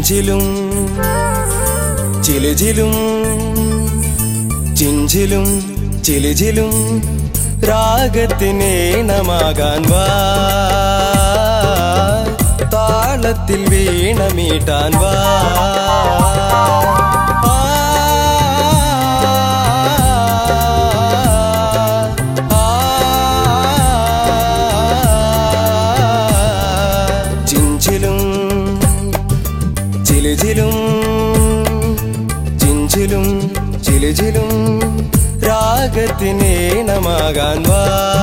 ചിഞ്ചിലും ചിലുചിലും ചിഞ്ചിലും ചിലുചിലും രാഗത്തിനേണമാകാൻ വാ താളത്തിൽ വീണമീട്ടാൻ വാ ആ, ആ, ചിഞ്ചിലും ചിലുചിലും ചിഞ്ചിലും ചിലുചിലും രാഗത്തിനേണമാകാൻ വാ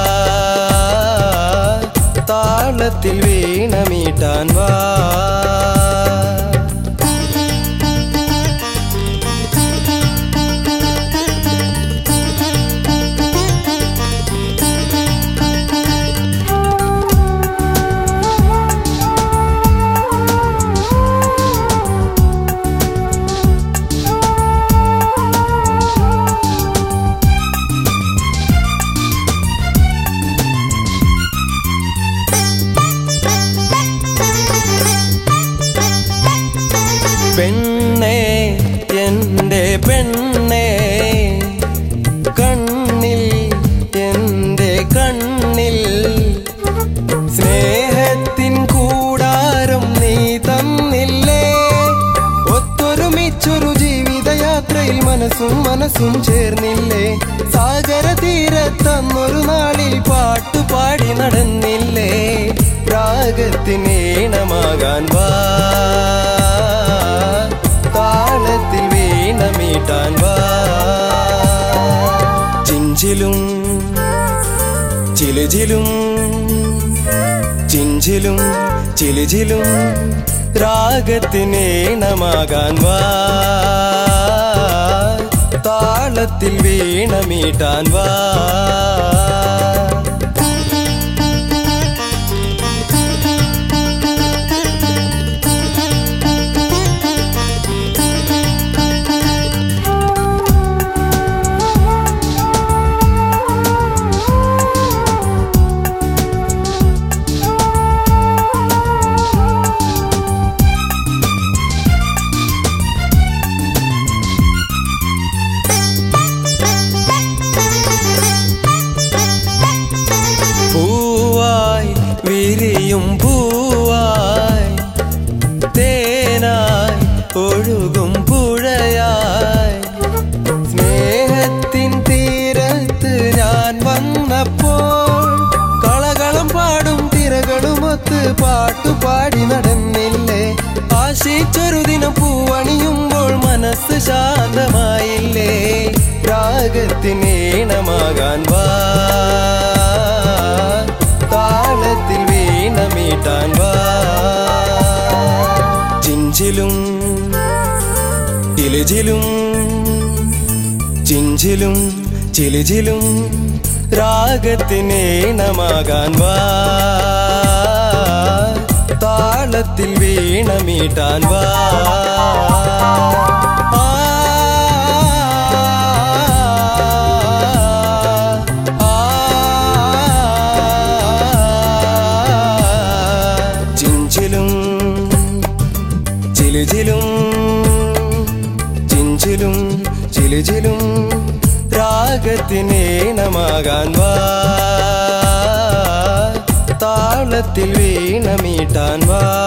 താളത്തിൽ വീണമീട്ടാൻ വാ പെണ്ണേ എൻ്റെ പെണ്ണേ കണ്ണിൽ എൻ്റെ കണ്ണിൽ സ്നേഹത്തിൻ കൂടാരം നീ തന്നില്ലേ ഒത്തൊരുമിച്ചൊരു ജീവിതയാത്രയിൽ മനസ്സും മനസ്സും ചേർന്നില്ലേ സാഗര തീരത്തന്നൊരു നാളിൽ പാട്ടുപാടി നടന്നില്ലേ രാഗത്തിനീണമാകാൻ വാ താളത്തിൽ വീണമീട്ടാൻ വാ ചിഞ്ചിലും ചിലുചിലും ചിഞ്ചിലും ചിലുചിലും രാഗത്തിനേണമാകാൻ വാ താളത്തിൽ വീണമീട്ടാൻ വാ പൂവായി വിരിയും പൂവായി തേനായി ഒഴുകും പുഴയായി സ്നേഹത്തിൻ തീരത്ത് ഞാൻ വന്നപ്പോൾ കളകളം പാടും തിരകളുമൊത്ത് പാട്ടുപാടി നടന്നില്ലേ ആശിച്ചൊരു ദിനം പൂവണിയുമ്പോൾ മനസ്സ് ശാന്തമായില്ലേ രാഗത്തിനീണമാകാൻ വാ താളത്തിൽ വീണമീട്ടാൻ വാ ചിഞ്ചിലും ചിലുചിലും ചിഞ്ചിലും ചിലുചിലും രാഗത്തിനീണമാകാൻ വാ താളത്തിൽ വീണമീട്ടാൻ വാ ആ, ആ, ചിഞ്ചിലും ചിലുചിലും ചിഞ്ചിലും ചിലുചിലും രാഗത്തിനീണമാകാൻ വാ താളത്തിൽ വീണമീട്ടാൻ വാ